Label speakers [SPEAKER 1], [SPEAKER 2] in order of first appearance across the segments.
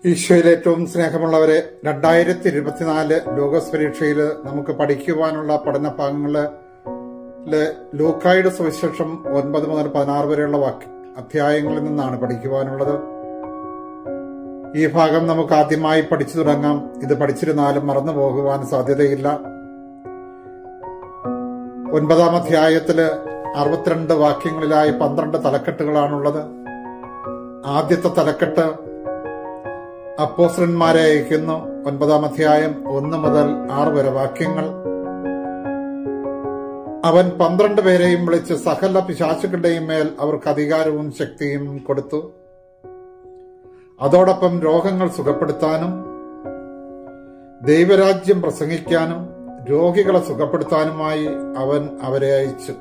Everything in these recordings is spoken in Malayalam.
[SPEAKER 1] ഈശോയിൽ ഏറ്റവും സ്നേഹമുള്ളവരെ രണ്ടായിരത്തി ഇരുപത്തിനാല് ലോകസ് പരീക്ഷയിൽ നമുക്ക് പഠിക്കുവാനുള്ള പഠന ഭാഗങ്ങളില് ലൂക്കായുടെ സുവിശേഷം ഒൻപത് മുതൽ പതിനാറ് വരെയുള്ള വാക്യ അധ്യായങ്ങളിൽ നിന്നാണ് പഠിക്കുവാനുള്ളത് ഈ ഭാഗം നമുക്ക് ആദ്യമായി പഠിച്ചു തുടങ്ങാം ഇത് പഠിച്ചിരുന്നാലും മറന്നു പോകുവാൻ സാധ്യതയില്ല ഒൻപതാം അധ്യായത്തില് അറുപത്തിരണ്ട് വാക്യങ്ങളിലായി പന്ത്രണ്ട് തലക്കെട്ടുകളാണുള്ളത് ആദ്യത്തെ തലക്കെട്ട് അപ്പോസ്റ്റലന്മാരെ അയക്കുന്നു ഒൻപതാം അധ്യായം ഒന്ന് മുതൽ ആറ് വരെ വാക്യങ്ങൾ അവൻ പന്ത്രണ്ട് പേരെയും വിളിച്ച് സകല പിശാചുകളുടെയും മേൽ അവർക്ക് അധികാരവും ശക്തിയും കൊടുത്തു അതോടൊപ്പം രോഗങ്ങൾ സുഖപ്പെടുത്താനും ദൈവരാജ്യം പ്രസംഗിക്കാനും രോഗികളെ സുഖപ്പെടുത്താനുമായി അവൻ അവരെ അയച്ചു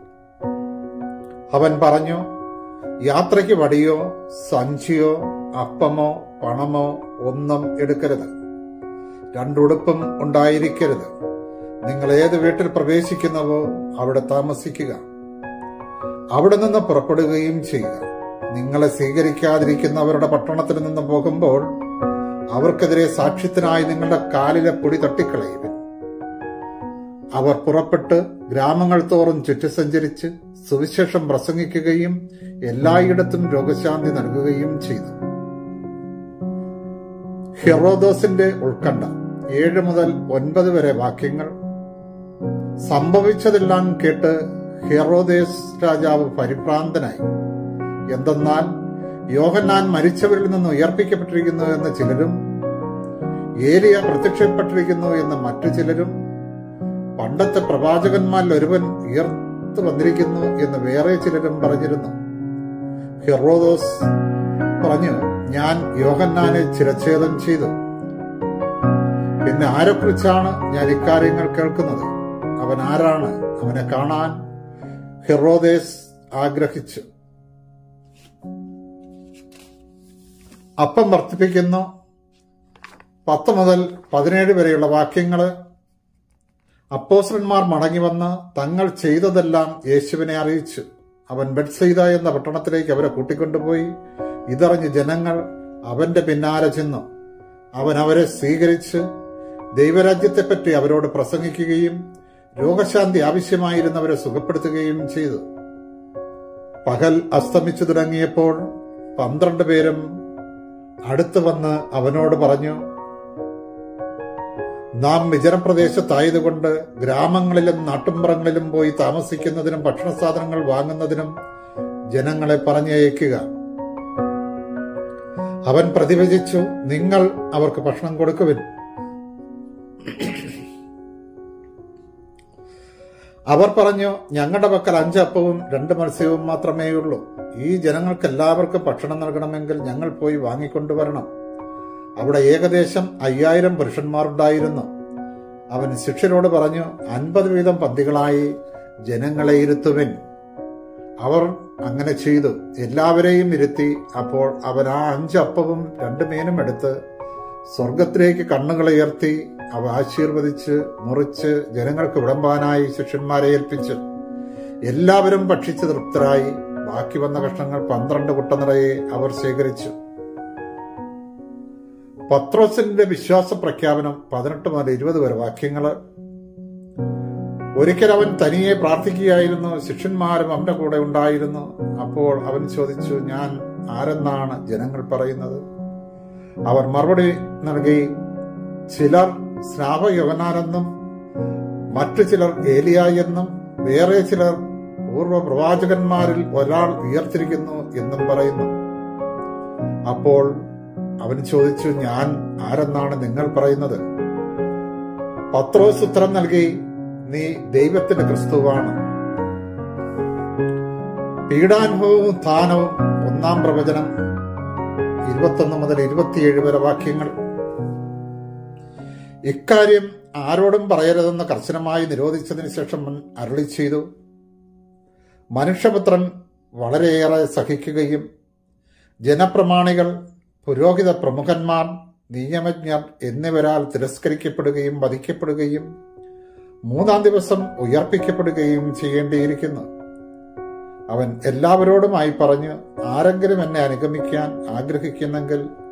[SPEAKER 1] അവൻ പറഞ്ഞു യാത്രയ്ക്ക് വടിയോ സഞ്ചിയോ അപ്പമോ പണമോ ഒന്നും എടുക്കരുത് രണ്ടുടുപ്പും ഉണ്ടായിരിക്കരുത് നിങ്ങൾ ഏത് വീട്ടിൽ പ്രവേശിക്കുന്നവോ അവിടെ താമസിക്കുക അവിടെ നിന്ന് പുറപ്പെടുകയും ചെയ്യുക നിങ്ങളെ സ്വീകരിക്കാതിരിക്കുന്നവരുടെ പട്ടണത്തിൽ നിന്ന് പോകുമ്പോൾ അവർക്കെതിരെ സാക്ഷ്യത്തിനായി നിങ്ങളുടെ കാലിലെ പൊടി തട്ടിക്കളയുവിൻ അവർ പുറപ്പെട്ട് ഗ്രാമങ്ങൾ തോറും ചുറ്റി സഞ്ചരിച്ച് സുവിശേഷം പ്രസംഗിക്കുകയും എല്ലായിടത്തും രോഗശാന്തി നൽകുകയും ചെയ്തു ഹെറോദോസിന്റെ ഉത്കണ്ഠ ഏഴ് മുതൽ ഒൻപത് വരെ വാക്യങ്ങൾ സംഭവിച്ചതെല്ലാം കേട്ട് ഹെറോദേസ് രാജാവ് പരിഭ്രാന്തനായി എന്തെന്നാൽ യോഹന്നാൻ മരിച്ചവരിൽ നിന്ന് ഉയർപ്പിക്കപ്പെട്ടിരിക്കുന്നു എന്ന് ചിലരും ഏലിയ പ്രത്യക്ഷപ്പെട്ടിരിക്കുന്നു എന്ന് മറ്റു ചിലരും പണ്ടത്തെ പ്രവാചകന്മാരിൽ ഒരുവൻ ഉയർത്തു വന്നിരിക്കുന്നു എന്ന് വേറെ ചിലരും പറഞ്ഞിരുന്നു ഹെറോദോസ് പറഞ്ഞു ഞാൻ യോഹന്നാനെ ചിരച്ഛേദം ചെയ്തു പിന്നെ ആരെക്കുറിച്ചാണ് ഞാൻ ഇക്കാര്യങ്ങൾ കേൾക്കുന്നത് അവൻ ആരാണ് അവനെ കാണാൻ ഹെറോദേസ് ആഗ്രഹിച്ചു അപ്പം വർദ്ധിപ്പിക്കുന്നു പത്ത് മുതൽ പതിനേഴ് വരെയുള്ള വാക്യങ്ങള് അപ്പോസലന്മാർ മടങ്ങി വന്ന് തങ്ങൾ ചെയ്തതെല്ലാം യേശുവിനെ അറിയിച്ചു അവൻ ബെഡ്സൈദ എന്ന പട്ടണത്തിലേക്ക് അവരെ കൂട്ടിക്കൊണ്ടുപോയി ഇതറിഞ്ഞ് ജനങ്ങൾ അവന്റെ പിന്നാലെ ചെന്നു അവൻ അവരെ സ്വീകരിച്ച് ദൈവരാജ്യത്തെപ്പറ്റി അവരോട് പ്രസംഗിക്കുകയും രോഗശാന്തി ആവശ്യമായിരുന്നവരെ സുഖപ്പെടുത്തുകയും ചെയ്തു പകൽ അസ്തമിച്ചു തുടങ്ങിയപ്പോൾ പന്ത്രണ്ട് പേരും അടുത്തു വന്ന് അവനോട് പറഞ്ഞു നാം വിജനപ്രദേശത്തായതുകൊണ്ട് ഗ്രാമങ്ങളിലും നാട്ടുംപുറങ്ങളിലും പോയി താമസിക്കുന്നതിനും ഭക്ഷണ സാധനങ്ങൾ വാങ്ങുന്നതിനും ജനങ്ങളെ പറഞ്ഞയക്കുക അവൻ പ്രതിവചിച്ചു നിങ്ങൾ അവർക്ക് ഭക്ഷണം കൊടുക്കുവിൻ അവർ പറഞ്ഞു ഞങ്ങളുടെ പക്കൽ അഞ്ചപ്പവും രണ്ട് മത്സ്യവും മാത്രമേ ഉള്ളൂ ഈ ജനങ്ങൾക്ക് എല്ലാവർക്കും ഭക്ഷണം നൽകണമെങ്കിൽ ഞങ്ങൾ പോയി വാങ്ങിക്കൊണ്ടുവരണം അവിടെ ഏകദേശം അയ്യായിരം പുരുഷന്മാരുണ്ടായിരുന്നു അവൻ ശിഷ്യരോട് പറഞ്ഞു അൻപത് വീതം പന്തികളായി ജനങ്ങളെ ഇരുത്തുവിൻ അവർ അങ്ങനെ ചെയ്തു എല്ലാവരെയും ഇരുത്തി അപ്പോൾ അവൻ ആ അഞ്ചപ്പവും രണ്ട് മീനും എടുത്ത് സ്വർഗത്തിലേക്ക് കണ്ണുകളുയർത്തി അവ ആശീർവദിച്ച് മുറിച്ച് ജനങ്ങൾക്ക് വിളമ്പാനായി ശിഷ്യന്മാരെ ഏൽപ്പിച്ചു എല്ലാവരും ഭക്ഷിച്ച് തൃപ്തരായി ബാക്കി വന്ന കഷ്ണങ്ങൾ പന്ത്രണ്ട് കുട്ട നിറയെ അവർ ശേഖരിച്ചു പത്രോസിന്റെ വിശ്വാസ പ്രഖ്യാപനം പതിനെട്ട് മുതൽ ഇരുപത് വരെ വാക്യങ്ങള് ഒരിക്കൽ അവൻ തനിയെ പ്രാർത്ഥിക്കുകയായിരുന്നു ശിഷ്യന്മാരും അവന്റെ കൂടെ ഉണ്ടായിരുന്നു അപ്പോൾ അവൻ ചോദിച്ചു ഞാൻ ആരെന്നാണ് ജനങ്ങൾ പറയുന്നത് അവർ മറുപടി നൽകി ചിലർ സ്നാപയോഹനാനെന്നും മറ്റു ചിലർ ഏലിയ എന്നും വേറെ ചിലർ പൂർവ്വ പ്രവാചകന്മാരിൽ ഒരാൾ ഉയർത്തിരിക്കുന്നു എന്നും പറയുന്നു അപ്പോൾ അവൻ ചോദിച്ചു ഞാൻ ആരെന്നാണ് നിങ്ങൾ പറയുന്നത് പത്രോസ് ഉത്തരം നൽകി നീ ദൈവത്തിന്റെ ക്രിസ്തുവാണ് പീഡാനുഭവവും ധാനവും ഒന്നാം പ്രവചനം ഇരുപത്തൊന്ന് മുതൽ ഇരുപത്തിയേഴ് വരെ വാക്യങ്ങൾ ഇക്കാര്യം ആരോടും പറയരുതെന്ന് കർശനമായി നിരോധിച്ചതിന് ശേഷം അരുളി ചെയ്തു മനുഷ്യപുത്രൻ വളരെയേറെ സഹിക്കുകയും ജനപ്രമാണികൾ പുരോഹിത പ്രമുഖന്മാർ നിയമജ്ഞർ എന്നിവരാൽ തിരസ്കരിക്കപ്പെടുകയും വധിക്കപ്പെടുകയും മൂന്നാം ദിവസം ഉയർപ്പിക്കപ്പെടുകയും ചെയ്യേണ്ടിയിരിക്കുന്നു അവൻ എല്ലാവരോടുമായി പറഞ്ഞു ആരെങ്കിലും എന്നെ അനുഗമിക്കാൻ ആഗ്രഹിക്കുന്നെങ്കിൽ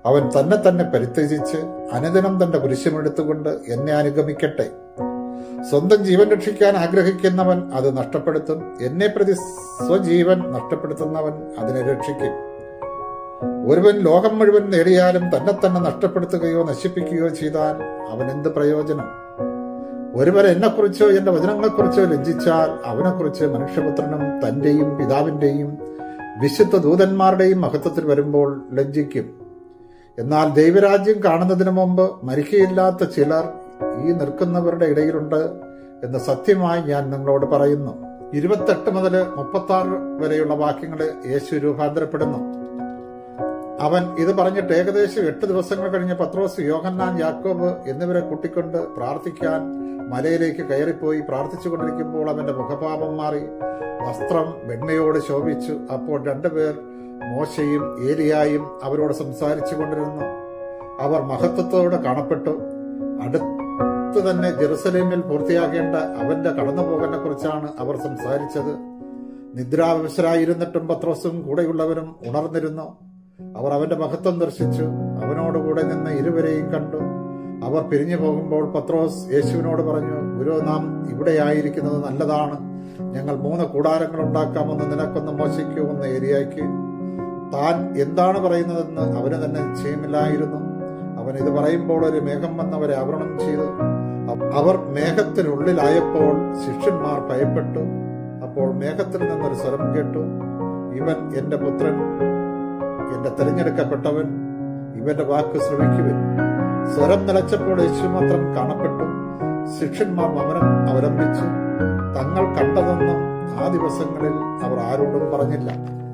[SPEAKER 1] അവൻ തന്നെ തന്നെ പരിത്യജിച്ച് അനുദിനം തന്റെ കുരിശുമെടുത്തുകൊണ്ട് എന്നെ അനുഗമിക്കട്ടെ സ്വന്തം ജീവൻ രക്ഷിക്കാൻ ആഗ്രഹിക്കുന്നവൻ അത് നഷ്ടപ്പെടുത്തും എന്നെ പ്രതി സ്വജീവൻ നഷ്ടപ്പെടുത്തുന്നവൻ അതിനെ രക്ഷിക്കും ഒരുവൻ ലോകം മുഴുവൻ നേടിയാലും തന്നെ തന്നെ നഷ്ടപ്പെടുത്തുകയോ നശിപ്പിക്കുകയോ ചെയ്താൽ അവൻ എന്ത് പ്രയോജനം ഒരുവൻ എന്നെക്കുറിച്ചോ എന്റെ വചനങ്ങളെക്കുറിച്ചോ ലജ്ജിച്ചാൽ അവനെക്കുറിച്ച് മനുഷ്യപുത്രനും തന്റെയും പിതാവിന്റെയും വിശുദ്ധ ദൂതന്മാരുടെയും മഹത്വത്തിൽ വരുമ്പോൾ ലജ്ജിക്കും എന്നാൽ ദൈവരാജ്യം കാണുന്നതിന് മുമ്പ് മരിക്കയില്ലാത്ത ചിലർ ഈ നിൽക്കുന്നവരുടെ ഇടയിലുണ്ട് എന്ന് സത്യമായി ഞാൻ നിങ്ങളോട് പറയുന്നു ഇരുപത്തെട്ട് മുതൽ മുപ്പത്തി ആറ് വരെയുള്ള വാക്യങ്ങള് യേശു രൂപാന്തരപ്പെടുന്നു അവൻ ഇത് പറഞ്ഞിട്ട് ഏകദേശം എട്ട് ദിവസങ്ങൾ കഴിഞ്ഞ് പത്രോസ് യോഹന്നാൻ യാക്കോബ് എന്നിവരെ കൂട്ടിക്കൊണ്ട് പ്രാർത്ഥിക്കാൻ മലയിലേക്ക് കയറിപ്പോയി പ്രാർത്ഥിച്ചുകൊണ്ടിരിക്കുമ്പോൾ അവന്റെ മുഖപാപം മാറി വസ്ത്രം വെണ്മയോട് ശോഭിച്ചു അപ്പോൾ രണ്ടുപേർ മോശയും ഏലിയായും അവരോട് സംസാരിച്ചു കൊണ്ടിരുന്നു അവർ മഹത്വത്തോടെ കാണപ്പെട്ടു അടുത്ത് തന്നെ ജെറുസലേമിൽ പൂർത്തിയാകേണ്ട അവന്റെ കടന്നുപോകലിനെ കുറിച്ചാണ് അവർ സംസാരിച്ചത് നിദ്രാവിവശരായിരുന്നിട്ടും പത്രോസും കൂടെയുള്ളവരും ഉണർന്നിരുന്നു അവർ അവന്റെ മഹത്വം ദർശിച്ചു അവനോടുകൂടെ നിന്ന് ഇരുവരെയും കണ്ടു അവർ പിരിഞ്ഞു പോകുമ്പോൾ പത്രോസ് യേശുവിനോട് പറഞ്ഞു ഗുരു നാം ഇവിടെയായിരിക്കുന്നത് നല്ലതാണ് ഞങ്ങൾ മൂന്ന് കൂടാരങ്ങൾ ഉണ്ടാക്കാമെന്ന് നിനക്കൊന്ന് മോശിക്കൂ എന്ന് ഏരിയയ്ക്ക് താൻ എന്താണ് പറയുന്നതെന്ന് അവന് തന്നെ നിശ്ചയമില്ലായിരുന്നു അവൻ ഇത് പറയുമ്പോൾ ഒരു മേഘം വന്നവരെ ആവരണം ചെയ്തു അവർ മേഘത്തിനുള്ളിലായപ്പോൾ ശിഷ്യന്മാർ ഭയപ്പെട്ടു അപ്പോൾ മേഘത്തിൽ നിന്നൊരു സ്വരം കേട്ടു ഇവൻ എന്റെ പുത്രൻ എന്റെ തിരഞ്ഞെടുക്കപ്പെട്ടവൻ ഇവന്റെ വാക്ക് ശ്രമിക്കുവൻ സ്വരം നിലച്ചപ്പോൾ യേശു മാത്രം കാണപ്പെട്ടു ശിഷ്യന്മാർ മൗനം അവലംബിച്ചു തങ്ങൾ കണ്ടതെന്നും ആ ദിവസങ്ങളിൽ അവർ ആരോടും പറഞ്ഞില്ല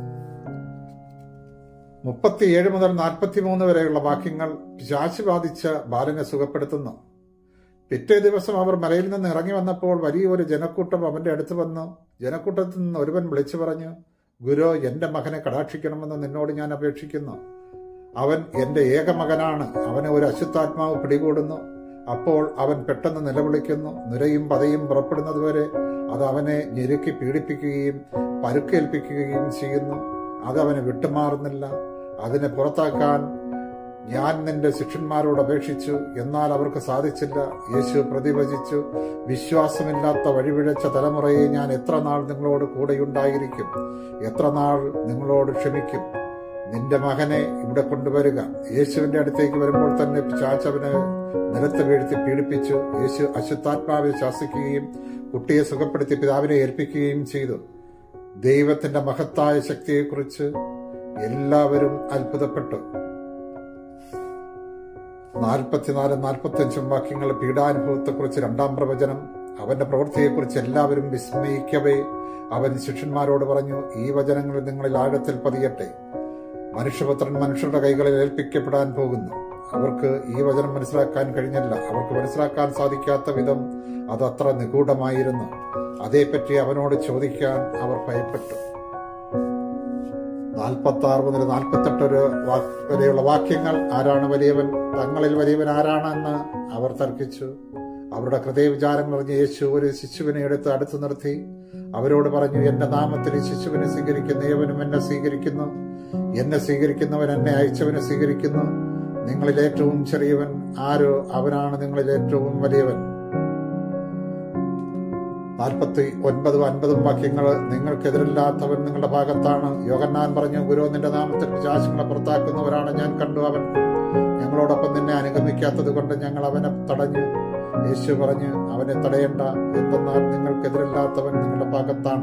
[SPEAKER 1] മുപ്പത്തിയേഴ് മുതൽ നാൽപ്പത്തിമൂന്ന് വരെയുള്ള വാക്യങ്ങൾ പിശാചി ബാധിച്ച ബാലനെ സുഖപ്പെടുത്തുന്നു പിറ്റേ ദിവസം അവർ മലയിൽ നിന്ന് ഇറങ്ങി വന്നപ്പോൾ വലിയൊരു ജനക്കൂട്ടം അവന്റെ അടുത്ത് വന്നു ജനക്കൂട്ടത്തിൽ നിന്ന് ഒരുവൻ വിളിച്ചു പറഞ്ഞു ഗുരു എന്റെ മകനെ കടാക്ഷിക്കണമെന്ന് നിന്നോട് ഞാൻ അപേക്ഷിക്കുന്നു അവൻ എന്റെ ഏക മകനാണ് അവനെ ഒരു അശുദ്ധാത്മാവ് പിടികൂടുന്നു അപ്പോൾ അവൻ പെട്ടെന്ന് നിലവിളിക്കുന്നു നിരയും പതയും പുറപ്പെടുന്നതുവരെ അത് അവനെ ഞെരുക്കി പീഡിപ്പിക്കുകയും പരുക്കേൽപ്പിക്കുകയും ചെയ്യുന്നു അത് അവന് വിട്ടുമാറുന്നില്ല അതിനെ പുറത്താക്കാൻ ഞാൻ നിന്റെ ശിഷ്യന്മാരോട് അപേക്ഷിച്ചു എന്നാൽ അവർക്ക് സാധിച്ചില്ല യേശു പ്രതിവചിച്ചു വിശ്വാസമില്ലാത്ത വഴിവിഴച്ച തലമുറയെ ഞാൻ എത്ര നാൾ നിങ്ങളോട് കൂടെയുണ്ടായിരിക്കും എത്ര നാൾ നിങ്ങളോട് ക്ഷമിക്കും നിന്റെ മകനെ ഇവിടെ കൊണ്ടുവരിക യേശുവിന്റെ അടുത്തേക്ക് വരുമ്പോൾ തന്നെ പിശാചവന് നിലത്ത് വീഴ്ത്തി പീഡിപ്പിച്ചു യേശു അശുദ്ധാത്മാവിൽ ശാസിക്കുകയും കുട്ടിയെ സുഖപ്പെടുത്തി പിതാവിനെ ഏൽപ്പിക്കുകയും ചെയ്തു ദൈവത്തിന്റെ മഹത്തായ ശക്തിയെക്കുറിച്ച് എല്ലാവരും അത്ഭുതപ്പെട്ടു നാൽപ്പത്തിനാലും നാൽപ്പത്തിയഞ്ചും വാക്യങ്ങൾ പീഡാനുഭവത്തെക്കുറിച്ച് രണ്ടാം പ്രവചനം അവന്റെ പ്രവൃത്തിയെക്കുറിച്ച് എല്ലാവരും വിസ്മയിക്കവേ അവൻ ശിഷ്യന്മാരോട് പറഞ്ഞു ഈ വചനങ്ങൾ നിങ്ങളിൽ ആഴത്തിൽ പതിയട്ടെ മനുഷ്യപുത്രൻ മനുഷ്യരുടെ കൈകളിൽ ഏൽപ്പിക്കപ്പെടാൻ പോകുന്നു അവർക്ക് ഈ വചനം മനസ്സിലാക്കാൻ കഴിഞ്ഞില്ല അവർക്ക് മനസ്സിലാക്കാൻ സാധിക്കാത്ത വിധം അത് അത്ര നിഗൂഢമായിരുന്നു അതേപ്പറ്റി അവനോട് ചോദിക്കാൻ അവർ ഭയപ്പെട്ടു നാൽപ്പത്തി ആറ് മുതൽ നാൽപ്പത്തെട്ട് ഒരു വരെയുള്ള വാക്യങ്ങൾ ആരാണ് വലിയവൻ തങ്ങളിൽ വലിയവൻ ആരാണെന്ന് അവർ തർക്കിച്ചു അവരുടെ ഹൃദയവിചാരങ്ങൾ അറിഞ്ഞ് യേശു ഒരു ശിശുവിനെ എടുത്ത് അടുത്തു നിർത്തി അവരോട് പറഞ്ഞു എന്റെ നാമത്തിൽ ഈ ശിശുവിനെ സ്വീകരിക്കുന്ന ഏവനും എന്നെ സ്വീകരിക്കുന്നു എന്നെ സ്വീകരിക്കുന്നവൻ എന്നെ അയച്ചവനെ സ്വീകരിക്കുന്നു നിങ്ങളിൽ ഏറ്റവും ചെറിയവൻ ആരോ അവനാണ് നിങ്ങളിൽ ഏറ്റവും വലിയവൻ നാൽപ്പത്തി ഒൻപതും അൻപതും വാക്യങ്ങൾ നിങ്ങൾക്കെതിരില്ലാത്തവൻ നിങ്ങളുടെ ഭാഗത്താണ് യോഗന്നാൻ പറഞ്ഞു ഗുരു നിന്റെ നാമത്തിൽ പിശാചുകളെ പുറത്താക്കുന്നവരാണ് ഞാൻ കണ്ടു അവൻ ഞങ്ങളോടൊപ്പം നിന്നെ അനുഗമിക്കാത്തത് കൊണ്ട് ഞങ്ങൾ അവനെ തടഞ്ഞു യേശു പറഞ്ഞു അവനെ തടയണ്ട എന്തെന്നാൽ നിങ്ങൾക്കെതിരില്ലാത്തവൻ നിങ്ങളുടെ ഭാഗത്താണ്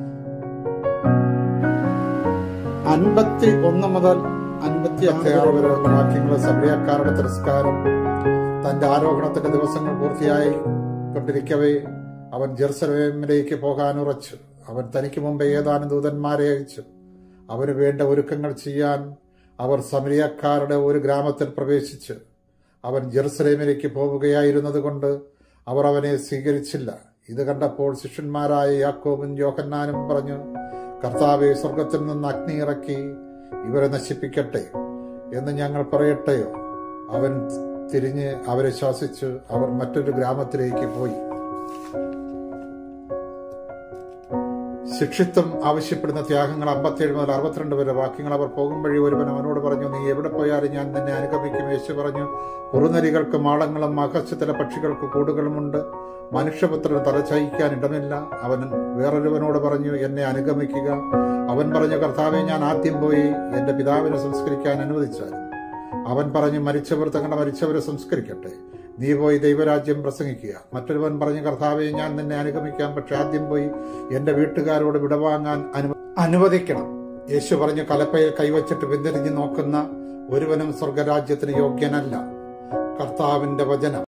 [SPEAKER 1] അൻപത്തി ഒന്ന് മുതൽ അൻപത്തി അഞ്ചാറ് വരെയുള്ള വാക്യങ്ങൾ സഭയക്കാരുടെ തിരസ്കാരം തന്റെ ആരോഹണത്തിന്റെ ദിവസങ്ങൾ പൂർത്തിയായി കൊണ്ടിരിക്കവേ അവൻ ജെറുസലേമിലേക്ക് പോകാൻ ഉറച്ചു അവൻ തനിക്ക് മുമ്പ് ഏതാനും ദൂതന്മാരെ അയച്ചു അവന് വേണ്ട ഒരുക്കങ്ങൾ ചെയ്യാൻ അവർ സമരിയക്കാരുടെ ഒരു ഗ്രാമത്തിൽ പ്രവേശിച്ചു അവൻ ജെറുസലേമിലേക്ക് പോവുകയായിരുന്നത് കൊണ്ട് അവർ അവനെ സ്വീകരിച്ചില്ല ഇത് കണ്ടപ്പോൾ ശിഷ്യന്മാരായ യാക്കോബും യോഹന്നാനും പറഞ്ഞു കർത്താവെ സ്വർഗത്തിൽ നിന്ന് അഗ്നി ഇറക്കി ഇവരെ നശിപ്പിക്കട്ടെ എന്ന് ഞങ്ങൾ പറയട്ടെയോ അവൻ തിരിഞ്ഞ് അവരെ ശാസിച്ചു അവർ മറ്റൊരു ഗ്രാമത്തിലേക്ക് പോയി ശിക്ഷിത്വം ആവശ്യപ്പെടുന്ന ത്യാഗങ്ങൾ അമ്പത്തിയേഴ് മുതൽ അറുപത്തിരണ്ട് വരെ വാക്യങ്ങൾ അവർ പോകും വഴി ഒരുവൻ അവനോട് പറഞ്ഞു നീ എവിടെ പോയാലും ഞാൻ നിന്നെ അനുഗമിക്കും യേശു പറഞ്ഞു കുറുനരികൾക്ക് മാളങ്ങളും ആകാശത്തിലെ പക്ഷികൾക്ക് കൂടുകളുമുണ്ട് മനുഷ്യപുത്രന് തലചയിക്കാൻ ഇടമില്ല അവൻ വേറൊരുവനോട് പറഞ്ഞു എന്നെ അനുഗമിക്കുക അവൻ പറഞ്ഞു കർത്താവെ ഞാൻ ആദ്യം പോയി എന്റെ പിതാവിനെ സംസ്കരിക്കാൻ അനുവദിച്ചാലും അവൻ പറഞ്ഞു മരിച്ചവർ തങ്ങളുടെ മരിച്ചവരെ സംസ്കരിക്കട്ടെ നീ പോയി ദൈവരാജ്യം പ്രസംഗിക്കുക മറ്റൊരുവൻ പറഞ്ഞു കർത്താവെ ഞാൻ നിന്നെ അനുഗമിക്കാം പക്ഷെ ആദ്യം പോയി എന്റെ വീട്ടുകാരോട് വിടവാങ്ങാൻ അനു അനുവദിക്കണം യേശു പറഞ്ഞു കലപ്പയിൽ കൈവച്ചിട്ട് പിന്തിരിഞ്ഞ് നോക്കുന്ന ഒരുവനും സ്വർഗരാജ്യത്തിന് യോഗ്യനല്ല കർത്താവിന്റെ വചനം